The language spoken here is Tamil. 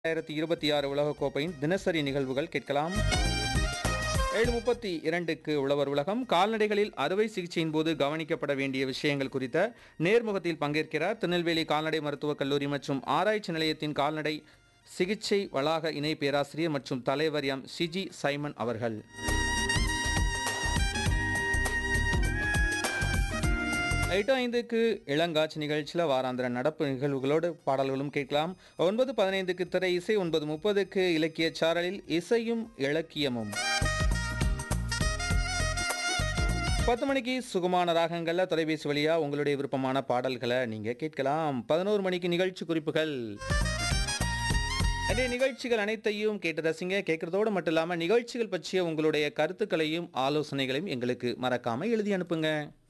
இரண்டாயிரத்தி இருபத்தி ஆறு உலகக்கோப்பையின் தினசரி நிகழ்வுகள் கேட்கலாம் ஏழு முப்பத்தி இரண்டுக்கு உழவர் உலகம் கால்நடைகளில் அறுவை சிகிச்சையின் போது கவனிக்கப்பட வேண்டிய விஷயங்கள் குறித்த நேர்முகத்தில் பங்கேற்கிறார் திருநெல்வேலி கால்நடை மருத்துவக் கல்லூரி மற்றும் ஆராய்ச்சி நிலையத்தின் கால்நடை சிகிச்சை வளாக இணை பேராசிரியர் மற்றும் தலைவர் எம் சிஜி சைமன் அவர்கள் எட்டு ஐந்துக்கு இளங்காட்சி நிகழ்ச்சியில் வாராந்திர நடப்பு நிகழ்வுகளோடு பாடல்களும் கேட்கலாம் ஒன்பது பதினைந்துக்கு திரை இசை ஒன்பது முப்பதுக்கு இலக்கிய சாரலில் இசையும் இலக்கியமும் பத்து மணிக்கு சுகமான ராகங்களில் தொலைபேசி வழியா உங்களுடைய விருப்பமான பாடல்களை நீங்க கேட்கலாம் பதினோரு மணிக்கு நிகழ்ச்சி குறிப்புகள் நிறைய நிகழ்ச்சிகள் அனைத்தையும் கேட்டு ரசிங்க கேட்கறதோடு மட்டும் இல்லாமல் நிகழ்ச்சிகள் பற்றிய உங்களுடைய கருத்துக்களையும் ஆலோசனைகளையும் எங்களுக்கு மறக்காம எழுதி அனுப்புங்க